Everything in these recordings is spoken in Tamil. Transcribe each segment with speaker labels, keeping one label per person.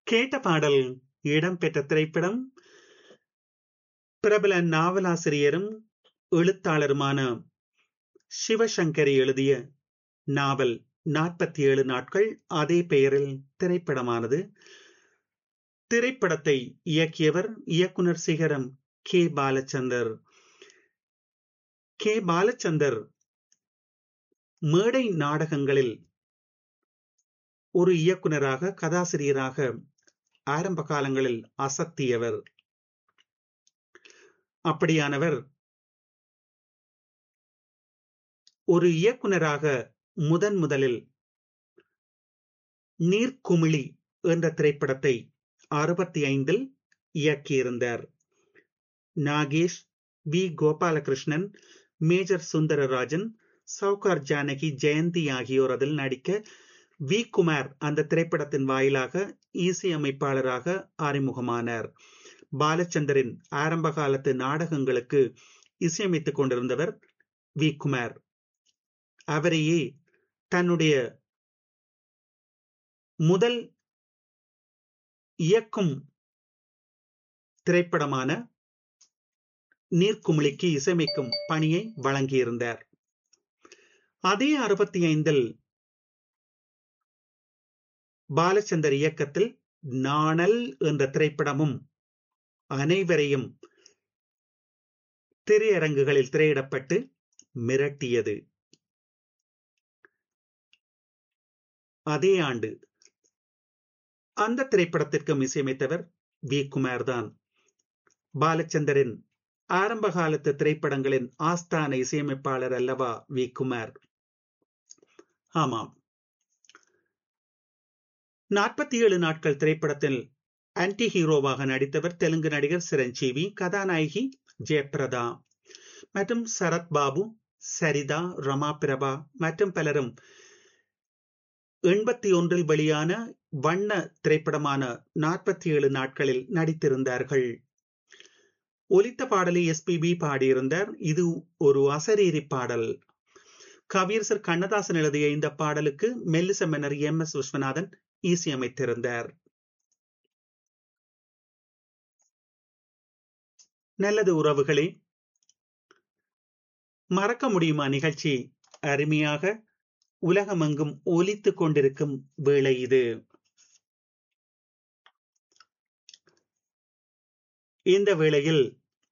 Speaker 1: கேட்ட பாடல் இடம்பெற்ற திரைப்படம் பிரபல நாவலாசிரியரும் எழுத்தாளருமான சிவசங்கரி எழுதிய நாவல் நாற்பத்தி ஏழு நாட்கள் அதே பெயரில் திரைப்படமானது திரைப்படத்தை இயக்கியவர் இயக்குனர் சிகரம் கே பாலச்சந்தர் கே பாலச்சந்தர் மேடை நாடகங்களில் ஒரு இயக்குனராக கதாசிரியராக ஆரம்ப காலங்களில் அசத்தியவர் அப்படியானவர் ஒரு இயக்குனராக முதன் முதலில் நீர்க்குமிழி என்ற திரைப்படத்தை அறுபத்தி ஐந்தில் இயக்கியிருந்தார் நாகேஷ் வி கோபாலகிருஷ்ணன் மேஜர் சுந்தரராஜன் சவுகார் ஜானகி ஜெயந்தி ஆகியோர் அதில் நடிக்க வி குமார் அந்த திரைப்படத்தின் வாயிலாக இசையமைப்பாளராக அறிமுகமானார் பாலச்சந்தரின் ஆரம்ப காலத்து நாடகங்களுக்கு இசையமைத்துக் கொண்டிருந்தவர் வி குமார் அவரையே தன்னுடைய முதல் இயக்கும் திரைப்படமான நீர்க்குமிழிக்கு இசையமைக்கும் பணியை வழங்கியிருந்தார் அதே அறுபத்தி ஐந்தில் பாலச்சந்தர் இயக்கத்தில் நாணல் என்ற திரைப்படமும் அனைவரையும் திரையரங்குகளில் திரையிடப்பட்டு மிரட்டியது அதே ஆண்டு அந்த திரைப்படத்திற்கும் இசையமைத்தவர் வி குமார் தான் பாலச்சந்தரின் ஆரம்ப காலத்து திரைப்படங்களின் ஆஸ்தான இசையமைப்பாளர் அல்லவா வி குமார் ஆமாம் நாற்பத்தி ஏழு நாட்கள் திரைப்படத்தில் ஆன்டி ஹீரோவாக நடித்தவர் தெலுங்கு நடிகர் சிரஞ்சீவி கதாநாயகி ஜெயபிரதா மற்றும் சரத் பாபு சரிதா ரமா பிரபா மற்றும் பலரும் எண்பத்தி ஒன்றில் வெளியான வண்ண திரைப்படமான நாற்பத்தி ஏழு நாட்களில் நடித்திருந்தார்கள் ஒலித்த பாடலை எஸ்பிபி பாடியிருந்தார் இது ஒரு அசரீரி பாடல் கவியரசர் கண்ணதாசன் எழுதிய இந்த பாடலுக்கு மெல்லிச மன்னர் எம் எஸ் விஸ்வநாதன் இசையமைத்திருந்தார் நல்லது உறவுகளே மறக்க முடியுமா நிகழ்ச்சி அருமையாக உலகமெங்கும் ஒலித்துக் கொண்டிருக்கும் வேளை இது இந்த வேளையில்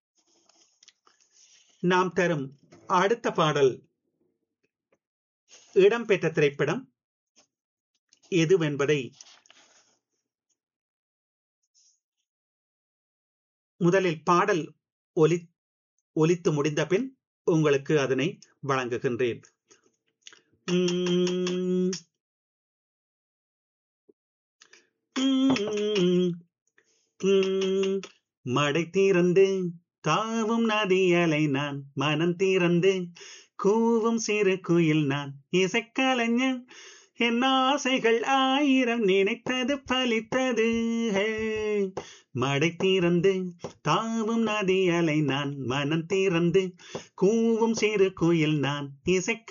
Speaker 1: நாம் தரும் அடுத்த பாடல் இடம்பெற்ற திரைப்படம் எதுவென்பதை முதலில் பாடல் ஒலி ஒலித்து முடிந்த பின் உங்களுக்கு அதனை வழங்குகின்றேன் மடை தீரந்து தாவும் நதியலை நான் மனம் தீரந்து கூவும் சிறு குயில் நான் இசைக்கலைஞன் என் ஆசைகள் ஆயிரம் நினைத்தது பலித்தது மடை தீரந்து தாவும் நதி அலை நான் மனம் தீரந்து கூவும் சிறு குயில் நான் இசைக்க